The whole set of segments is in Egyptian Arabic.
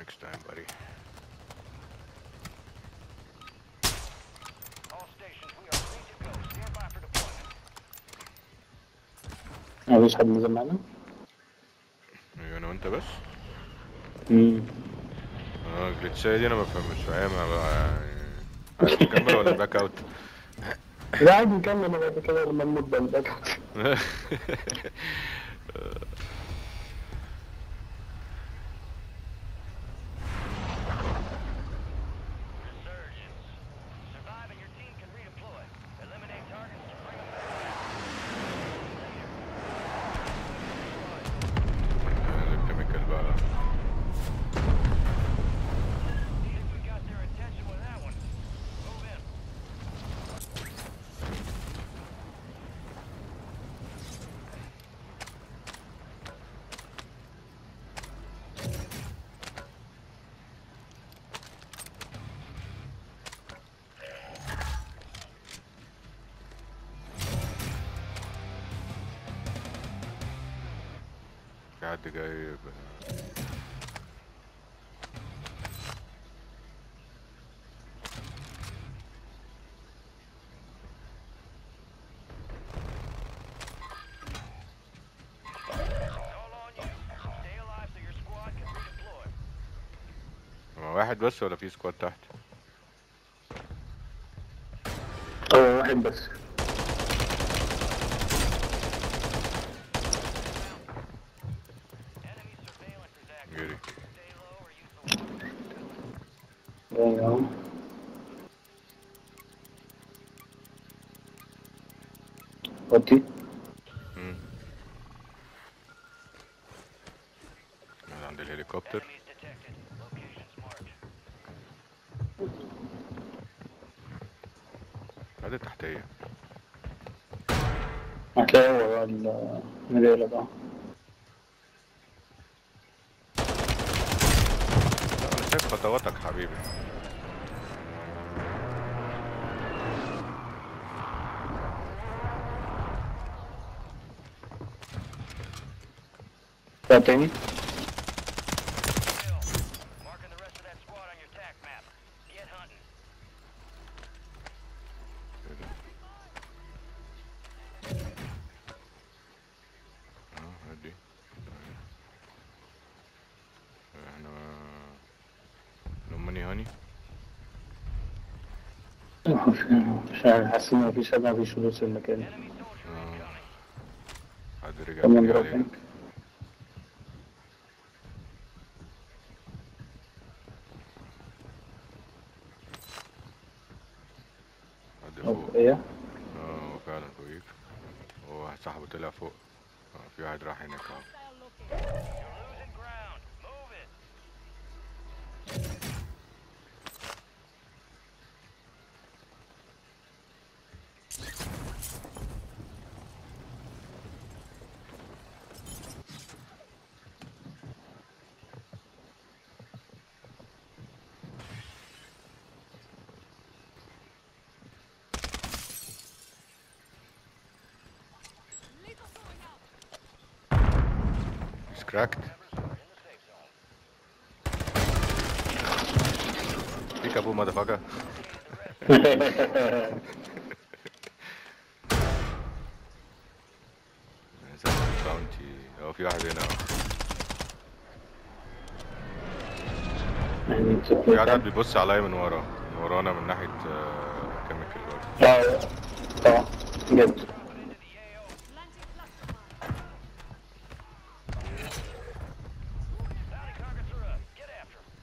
next time, buddy. All stations, we are ready to go. Stand by for deployment. مفيش حد نزل معانا؟ ايوه انا وانت بس امم اه الجلitchاية دي انا ما فهمش فاهمها بقى يعني عايز تكمل ولا باك اوت لا عادي نكمل بعد كده لما نموت بقى الباك Resurgence. Survive and your team can redeploy. Eliminate targets to bring them back. الكيميكال بقى Think we got their attention with that one. Move in. في حد جاي ب- All on you. Stay alive so your squad can redeploy. هو واحد بس ولا في سكواد تحت هو واحد بس Enemy surveillance is active. جري Stay low or use the wall. باين اهو وطي مم. أنا عند الهليكوبتر Enemies detected. Locations marked. هذا تحتية هتلاقي هو بقى المريالة بقى انا شايف خطواتك حبيبي بقى تاني Kill. Marking the rest of that squad on your tac map. Get hunting. اه هدي احنا لمني هاني مش عارف حاسس ان مفيش حد مفيش فلوس في المكان Enemy soldier اه incoming. حد رجع كمان جري دروبينج علينا حد فوق ايه اه هو فعلا فوقيك هو صاحبه طلع فوق اه في واحد راح هناك اهو You're losing ground. Move it. He's cracked Peekaboo motherfucker باونتي هو في واحد هنا اهو يعني في واحد قاعد بيبص عليا من ورا من ورانا من ناحية كيميكال برضه اه طبعا جد Bounty targets are up. Get after 'em.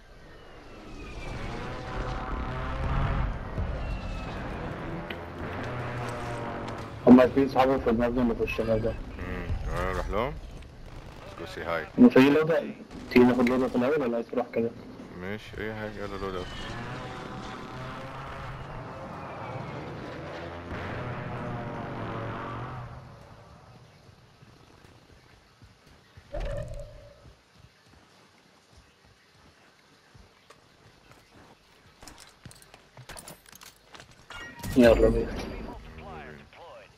هما في صحابي في المبنى اللي في الشمال ده امم تمام نروح لهم Let's go say hi هما في لوضع تيجي ناخد لوضع في الأول ولا عايز تروح كده؟ ماشي اي حاجة يلا لود اوت يلا بينا Multiplier deployed.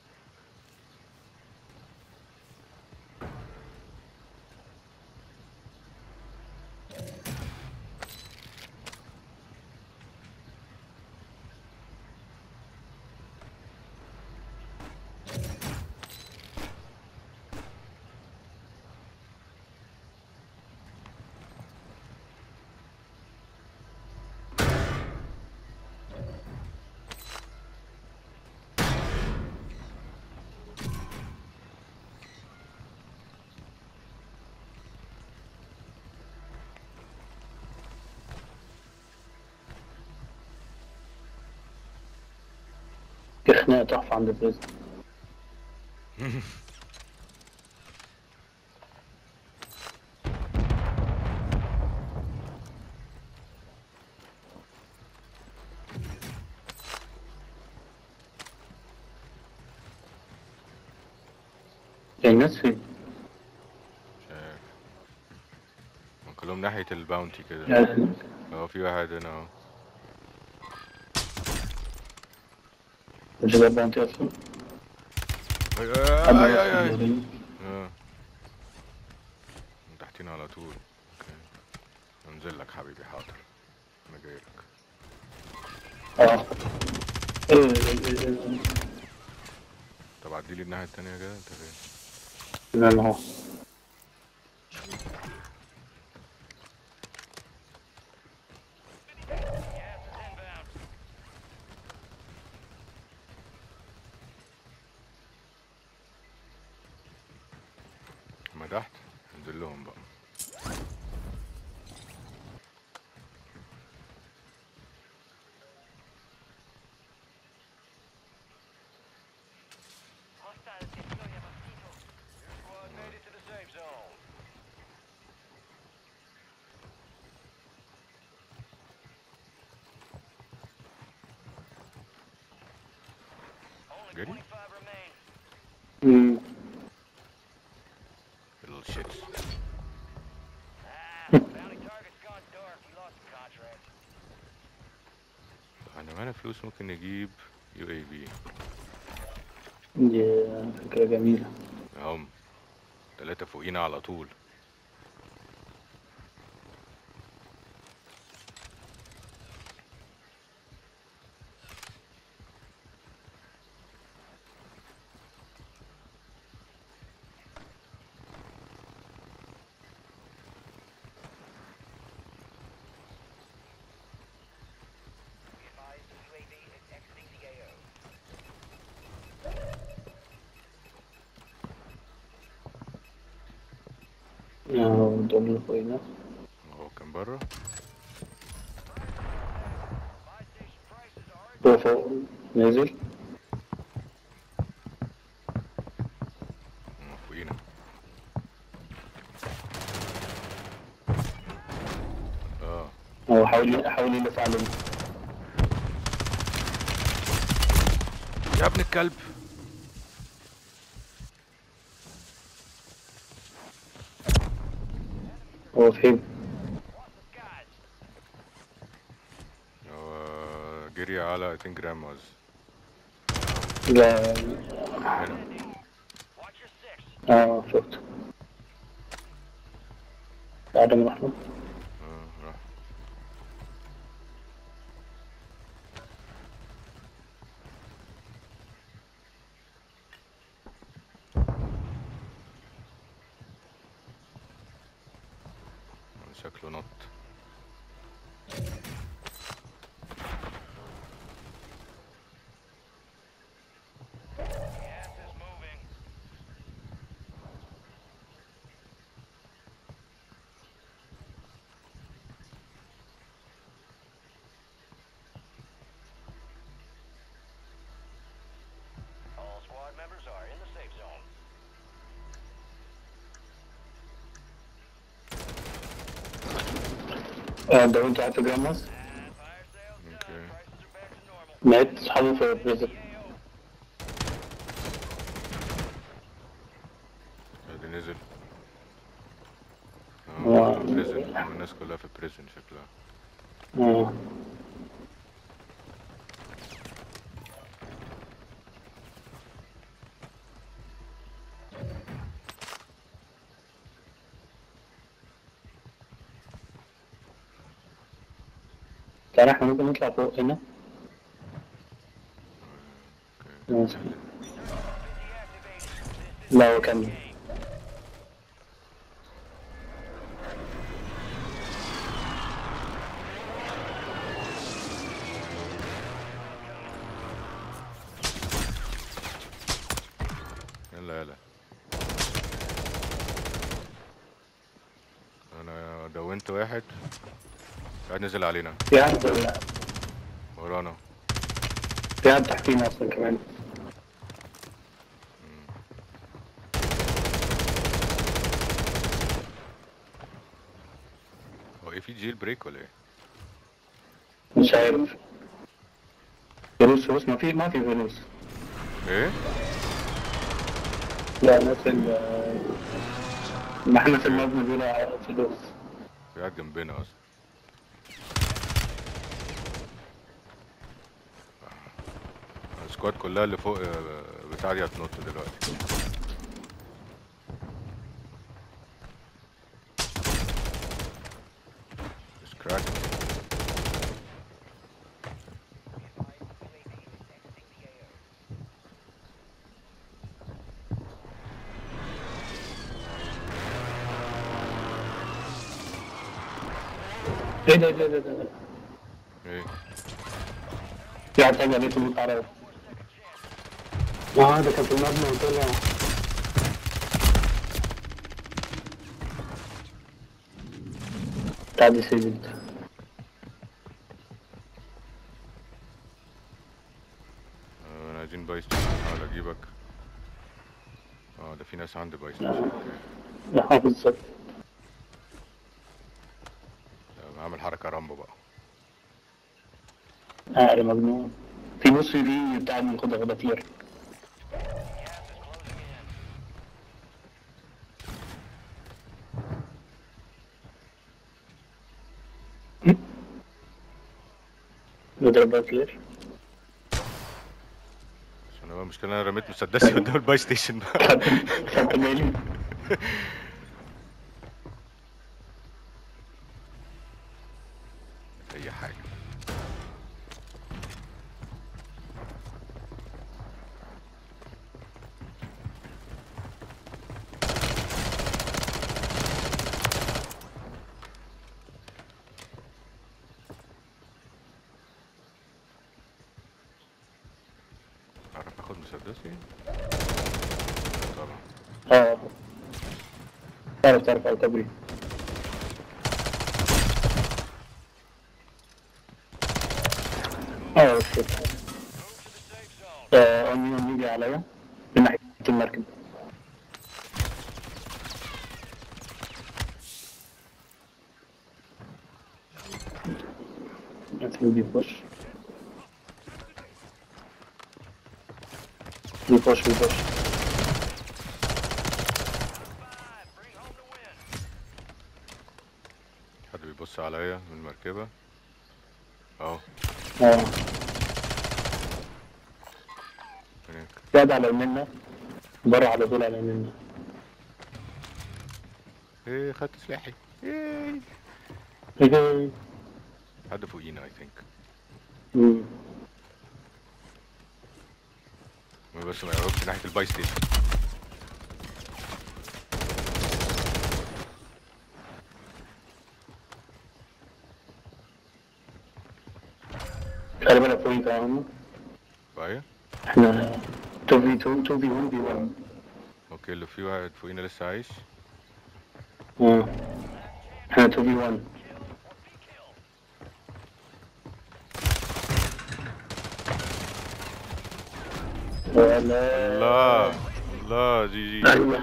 في خناقة تحفة عند البريزن الناس فين؟ مش عارف هم كلهم ناحية الباونتي كده يعني اه في واحد هنا اهو مش ده بانتي اصلا اي اي اي اي اي اه من تحتينا على طول اوكي انزل لك حبيبي حاضر انا جاي لك اه إيه، إيه، إيه، إيه. طب عدي لي الناحية التانية كده انت فين تمام اهو Gas is inbound. هما تحت انزل لهم بقى Your squad made it to the safe zone. Only Good. 25 remain. مم. little shits Ah, bounty target's gone dark. We lost the contract. احنا معانا فلوس ممكن نجيب يو اي بي دي فكرة جميلة هم تلاتة فوقينا على طول اه دول اللي فوقينا هو كان بره Buy station prices are هو فوق نازل هم فوقينا اه هو حاول حاول يلف علينا يا ابن الكلب هو فين؟ guys. هو جري على I think جراماز لا هنا Watch your six. اه شفته بعد ما رحنا اه راح شكله نط Gas is moving. All squad members are in the safe zone. اه ده انت قاعد في جامعس And fire sales done. Okay. Prices are back to normal. مات صحابه في البريزن EAO. ادي نزل واو. اه بريزن الناس كلها في بريزن شكلها اه تعالى احنا ممكن نطلع فوق هنا اوكي ماشي. Deactivated. This is لا هو كمل game. يلا يلا انا دونت واحد قاعد نزل علينا في واحد ولا ورانا في حد تحتينا اصلا كمان هو ايه في جيل بريك ولا ايه؟ مش عارف فلوس فلوس ما في ما في فلوس ايه؟ لا ناس ال ما احنا في المبنى دول فلوس في قاعد جنبنا اصلا السكواد كلها اللي فوق آه، بتاع دي هتنط دلوقتي It's cracked. ايه ده ايه ده ايه ده إيه ده ايه في حد تاني عليه فلوس عربي اه ده كان في المبنى وطلع تعدي سيفنت آه، انا عايزين باي ستيشن احاول اجيبك اه ده في ناس عندي باي ستيشن اوكي اه بالظبط آه، هعمل حركة رامبو بقى اه يا مجنون في نص دي بتاع من خد غدافير نضرب غدافير عشان هو المشكلة انا رميت مسدسي قدام الباي ستيشن بقى خدت بالي اي حاجة اعرف اخد مسدسي طبعا اه تعرف تعرف على الكوبري اه شوف اه اونيون يجي عليا من ناحية المركب هتلاقيه بيخش بيخش بيخش Bring home the win. حد بيبص عليا من المركبة اهو اه هناك زاد على يمنا بره على طول على يمنا ايه خدت سلاحي ايه ايه حد فوقينا اي ثينك مم. بس ما يقربش ناحية الباي ستيشن خلي بالك فوقيك يا عم باية احنا 2 في 2 2 في 1 في 1 اوكي اللي في واحد فوقينا لسه عايش اه احنا 2 في 1 ولا الله الله جي جي ايوه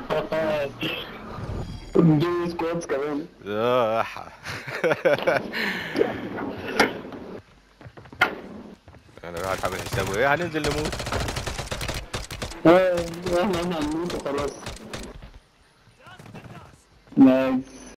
دو سكوادز كمان آه، أح. انا راح اعمل حسابه ايه هننزل نموت اه احنا احنا هنموت وخلاص نايس